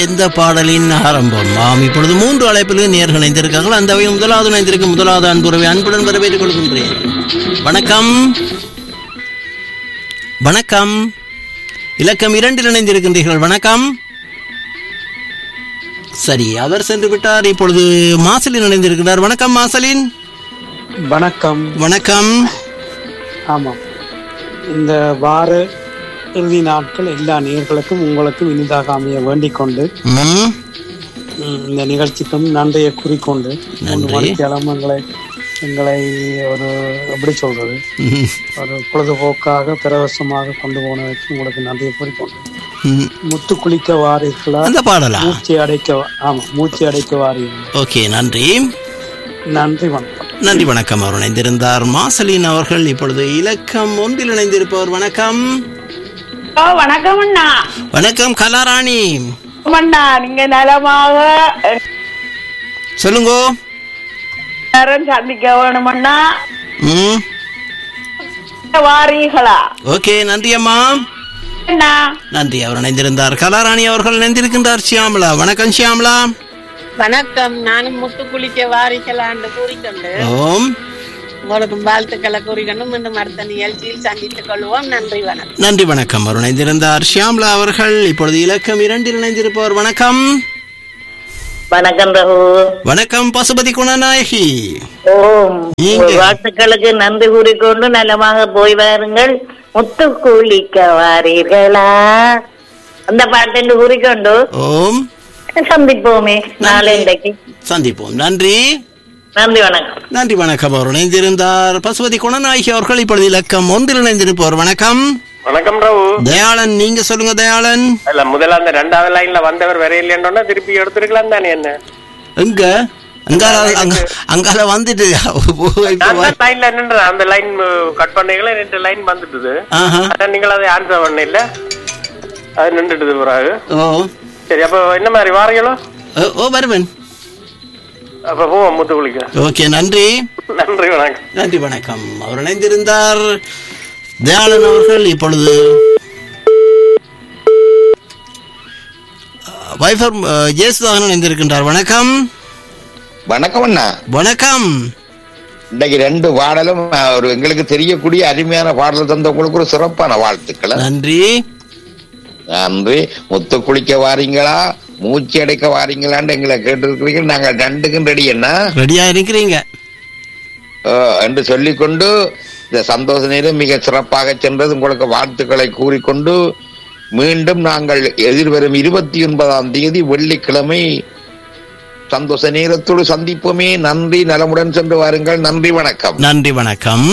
எந்த பாடலின் ஆரம்பம் ஆம் இப்பொழுது மூன்று அழைப்பில் நேர்கள் இணைந்திருக்கார்கள் அந்த வகையில் முதலாவது இணைந்திருக்க முதலாவது அன்புறவை அன்புடன் வரவேற்றுக் கொள்கின்றேன் வணக்கம் வணக்கம் இலக்கம் இரண்டில் இணைந்திருக்கின்றீர்கள் வணக்கம் சரி அவர் சென்று விட்டார் இப்பொழுது மாசலின் இணைந்திருக்கிறார் வணக்கம் மாசலின் வணக்கம் வணக்கம் ஆமாம் இந்த வார இறுதி நாட்கள் எல்லா நேர்களுக்கும் உங்களுக்கும் இனிதாக அமைய வேண்டிக் கொண்டு ம், ம், இந்த நிகழ்ச்சிக்கும் நன்றியை கூறிக்கொண்டு மூன்று நன்றி. மணிக்கிழமை எங்களை எங்களை ஒரு எப்படி சொல்றது ம், ஒரு பொழுதுபோக்காக பிரவசமாக கொண்டு போனதற்கு உங்களுக்கு நன்றியை கூறிக்கொண்டு ம். முத்து குளிக்க வாரீர்களா அந்த பாடலா மூச்சு அடைக்க வா- ஆமா மூச்சு அடைக்க வாரீர்கள் ஓகே நன்றி நன்றி வணக்கம் நன்றி வணக்கம் அவர் இணைந்திருந்தார் மாசலின் அவர்கள் இப்பொழுது இலக்கம் ஒன்றில் இணைந்திருப்பவர் வணக்கம் ஓ வணக்கம் அண்ணா வணக்கம் கலாராணி அண்ணா நீங்க நலமாக சொல்லுங்கோ நேரம் சந்திக்க வேணுமண்ணா ம் வாரீகளா ஓகே நன்றி அம்மா அண்ணா நன்றி அவர் இணைந்திருந்தார் கலாராணி அவர்கள் இணைந்திருக்கின்றார் ஷியாமலா வணக்கம் ஷியாமலா வணக்கம் நானும் முத்து குளிக்க வாரிக்கலான்னு கூறிக்கொண்டு ஓம் உங்களுக்கு வாழ்த்துக்களை கூறிக்கொண்டு மீண்டும் அடுத்த நிகழ்ச்சியில் சந்தித்துக் கொள்வோம் நன்றி வணக்கம் நன்றி வணக்கம் அவர் இணைந்திருந்தார் ஷியாமலா அவர்கள் இப்பொழுது இலக்கம் இரண்டில் இணைந்திருப்பவர் வணக்கம் வணக்கம் ரகு வணக்கம் பசுபதி குணநாயகி ஓம் நீங்க. வாழ்த்துக்களுக்கு நன்றி கூறிக்கொண்டு நலமாக போய் வாருங்கள் முத்து குளிக்க வாரீர்களா அந்த பாட்டு கூறிக்கொண்டு ஓம் சந்திப்போமே நாளை இன்றைக்கு சந்திப்போம் நன்றி நன்றி வணக்கம் நன்றி வணக்கம் அவர் இணைந்திருந்தார் பசுபதி குணநாயகி அவர்கள் இப்பொழுது இலக்கம் ஒன்றில் இணைந்திருப்பவர் வணக்கம் வணக்கம் ராவு தயாளன் நீங்க சொல்லுங்க தயாளன் இல்ல முதல்ல அந்த ரெண்டாவது லைன்ல வந்தவர் வேற இல்லைன்றோன்னா திருப்பி எடுத்துருக்கலாம் தானே என்ன எங்க அங்கால அங்க- அங்கால வந்துட்டு இப்ப நான் வ- தான் லைன்ல நின்றேன் அந்த லைன் கட் பண்ணீங்களே ரெண்டு லைன் வந்துட்டுது ஆஹா. அதான் நீங்கள் அதை ஆன்சர் பண்ண இல்ல அது நின்றுட்டுது பிறகு ஓ சரி அப்போ என்ன மாதிரி வாரீங்களோ ஓ, ஓ வருவன் அப்ப போவோம் முத்து குளிக்க ஓகே நன்றி நன்றி வணக்கம் நன்றி வணக்கம் அவர் இணைந்திருந்தார் தயாளன் அவர்கள் இப்பொழுது வைஃபர் ஜேசுதாகன் இணைந்திருக்கின்றார் வணக்கம் வணக்கம் அண்ணா வணக்கம் இன்னைக்கு ரெண்டு பாடலும் அஹ், ஒரு எங்களுக்கு தெரியக்கூடிய அருமையான பாடல் தந்தவங்களுக்கு ஒரு சிறப்பான வாழ்த்துக்கள் நன்றி நன்றி முத்து குளிக்க வாரீங்களா மூச்சு அடைக்க வாரீங்களான்னு எங்களை கேட்டிருக்கிறீங்க நாங்க ரெண்டுக்கும் ரெடி என்ன ரெடியா இருக்கிறீங்க அஹ், என்று சொல்லிக்கொண்டு இந்த சந்தோஷ நேரம் மிக சிறப்பாக சென்றது உங்களுக்கு வாழ்த்துக்களை கூறிக்கொண்டு மீண்டும் நாங்கள் எதிர்வரும் இருபத்தி ஒன்பதாம் தேதி வெள்ளிக்கிழமை சந்தோஷ நேரத்தோடு சந்திப்போமே நன்றி நலமுடன் சென்று வாருங்கள் நன்றி வணக்கம் நன்றி வணக்கம்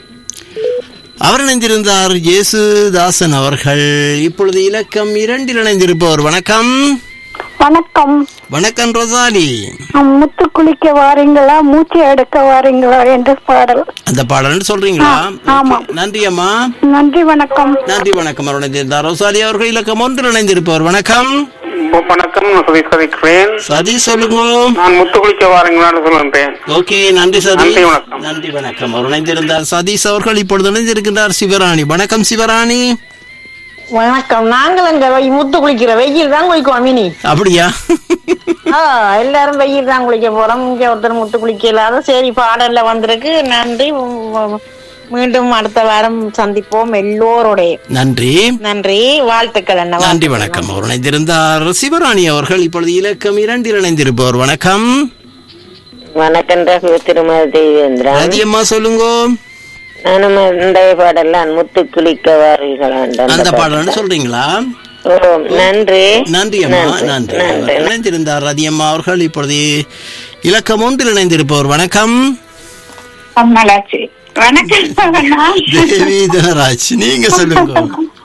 அவர் இணைந்திருந்தார் இயேசுதாசன் அவர்கள் இப்பொழுது இலக்கம் இரண்டில் இணைந்திருப்பவர் வணக்கம் வணக்கம் வணக்கம் ரொசாலி முத்து குளிக்க வாரீங்களா மூச்சு எடுக்க வாரீங்களா என்ற பாடல் அந்த பாடல்னு சொல்றீங்களா ஆமா. நன்றி அம்மா நன்றி வணக்கம் நன்றி வணக்கம் அவர் இணைந்திருந்தார் ரொசாலி அவர்கள் இலக்கம் ஒன்றில் இணைந்திருப்பவர் வணக்கம் வணக்கம் சதிக்கிறேன் சதி சொல்லுங்க நான் முத்து குளிக்க வாரீங்களான்னு சொல்லுன்றேன் ஓகே நன்றி சதி நன்றி, வணக்கம். நன்றி வணக்கம் அவர் இணைந்திருந்தார் சதீஷ் அவர்கள் இப்பொழுது இணைந்திருக்கின்றார் சிவராணி வணக்கம் சிவராணி வணக்கம் நாங்கள் அங்க வெய்- முத்து குளிக்கிற வெயில் தான் குளிக்குவோம் மினி அப்படியா ஆ, எல்லாரும் வெயில் தான் குளிக்க போறோம் இங்க ஒருத்தர் முத்து குளிக்க இல்லாத சரி பாடல்ல வந்திருக்கு நன்றி உம், உம், மீண்டும் அடுத்த வாரம் சந்திப்போம் எல்லோருடைய நன்றி நன்றி வாழ்த்துக்கள் என்ன நன்றி வணக்கம் அவர் இணைந்திருந்தார் சிவராணி அவர்கள் இப்பொழுது இலக்கம் இரண்டில் இணைந்திருப்பவர் வணக்கம் வணக்கம் ரகு திருமதி தேவேந்திரன் ரதியம்மா சொல்லுங்க நானும் இந்த பாடலாம் முத்து குளிக்க வாரீர்களான் அந்த பாடல்னு சொல்றீங்களா ஓ நன்றி நன்றி அம்மா நன்றி அவர் இணைந்திருந்தார் ரதியம்மா அவர்கள் இப்பொழுது இலக்கம் ஒன்றில் இணைந்திருப்பவர் வணக்கம் அம்மலாச்சி வணக்கம் அண்ணா தேவி தனராஜ் நீங்க சொல்லுங்க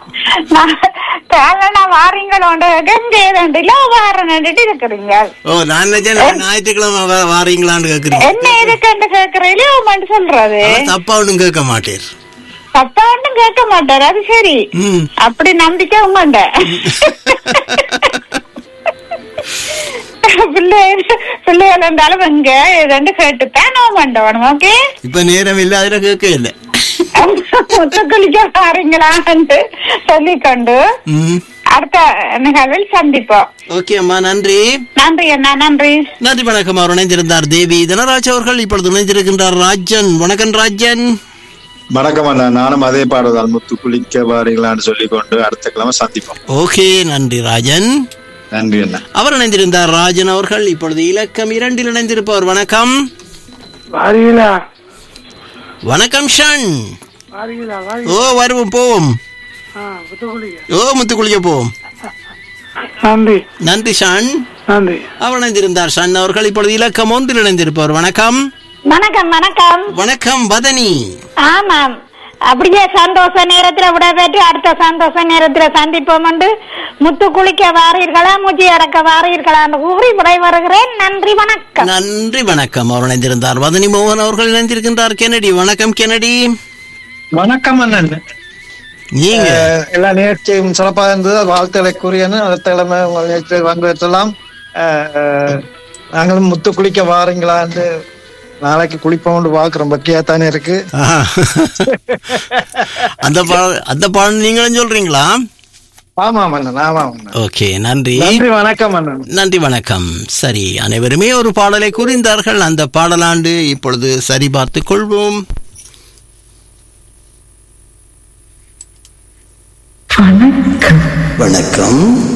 தேவைன்னா வாரீங்களோட கங்கை ரெண்டுல வாரன்னுட்டு இருக்கிறீங்க ஓ நான் நினைச்சேன் ஞாயிற்றுக்கிழமை வா- வாரீங்களான்னு கேக்குறீங்க என்ன இதுக்கு கேக்குறீங்களோ உமான்னு சொல்றது அவர் தப்பா ஒன்றும் கேட்க மாட்டேர் தப்பா ஒன்றும் கேட்க மாட்டாரு அது சரி ம் அப்படி நம்பிக்கை உங்கண்ட பிள்ளை பிள்ளைகள் இருந்தாலும் இங்க ரெண்டு கேட்டுத்தான் நோ பண்ணணும் ஓகே இப்ப நேரம் இல்ல அதுல கேட்க இல்லை முத்தக்குளிக்க பாருங்களான்னு சொல்லிக்கொண்டு ம் அடுத்த நிகழ்வில் சந்திப்போம் ஓகே அம்மா நன்றி நன்றி அண்ணா நன்றி நன்றி வணக்கம் அவர் இணைந்திருந்தார் தேவி தனராஜ் அவர்கள் இப்பொழுது இணைந்திருக்கின்றார் ராஜன் வணக்கம் ராஜன் வணக்கம் அண்ணா நானும் அதே பாடுதான் முத்து குளிக்க வாரீங்களான்னு சொல்லிக்கொண்டு அடுத்த கிழமை சந்திப்போம் ஓகே நன்றி ராஜன் நன்றி அண்ணா அவர் இணைந்திருந்தார் ராஜன் அவர்கள் இப்பொழுது இலக்கம் இரண்டில் இணைந்திருப்பவர் வணக்கம் வாரீங்களா வணக்கம் ஷன் வாரீங்களா ஓ வருவோம் போவோம் ஓ முத்துக்குளிக்க போவோம் நன்றி நன்றி ஷான் நன்றி அவர் இணைந்திருந்தார் ஷான் அவர்கள் இப்பொழுது இலக்கம் ஒன்றில் இணைந்திருப்பவர் வணக்கம் வணக்கம் வணக்கம் வணக்கம் வதனி ஆமாம் அப்படியே சந்தோஷ நேரத்துல விடப்பெற்று அடுத்த சந்தோஷ நேரத்துல சந்திப்போம் என்று முத்து குளிக்க வாரீர்களா மூச்சி அடக்க வாரீர்களான்னு கூறி விடை வருகிறேன் நன்றி வணக்கம் நன்றி வணக்கம் அவர் இணைந்திருந்தார் வதனி மோகன் அவர்கள் இணைந்திருக்கின்றார் கெனடி வணக்கம் கெனடி வணக்கம் அண்ணன் நீங்க அஹ், எல்லா நிகழ்ச்சியும் சிறப்பாக இருந்தது வாழ்த்துக்களை கூறியன்னு அடுத்த கிழமை உங்கள் நிகழ்ச்சியை பங்கேற்றலாம் அஹ், அஹ், நாங்களும் முத்து குளிக்க வாரீங்களான்னு நாளைக்கு குளிப்போம்னு பாக்குறோம் பக்கியா தானே இருக்கு ஆஹா. அந்த பாடல் அந்த பாடல் நீங்களும் சொல்றீங்களா ஆமா அண்ணன் ஆமா அண்ணன் ஓகே நன்றி நன்றி வணக்கம் அண்ணன் நன்றி வணக்கம் சரி அனைவருமே ஒரு பாடலை கூறிந்தார்கள் அந்த பாடலாண்டு இப்பொழுது சரி பார்த்துக் கொள்வோம் வணக்கம்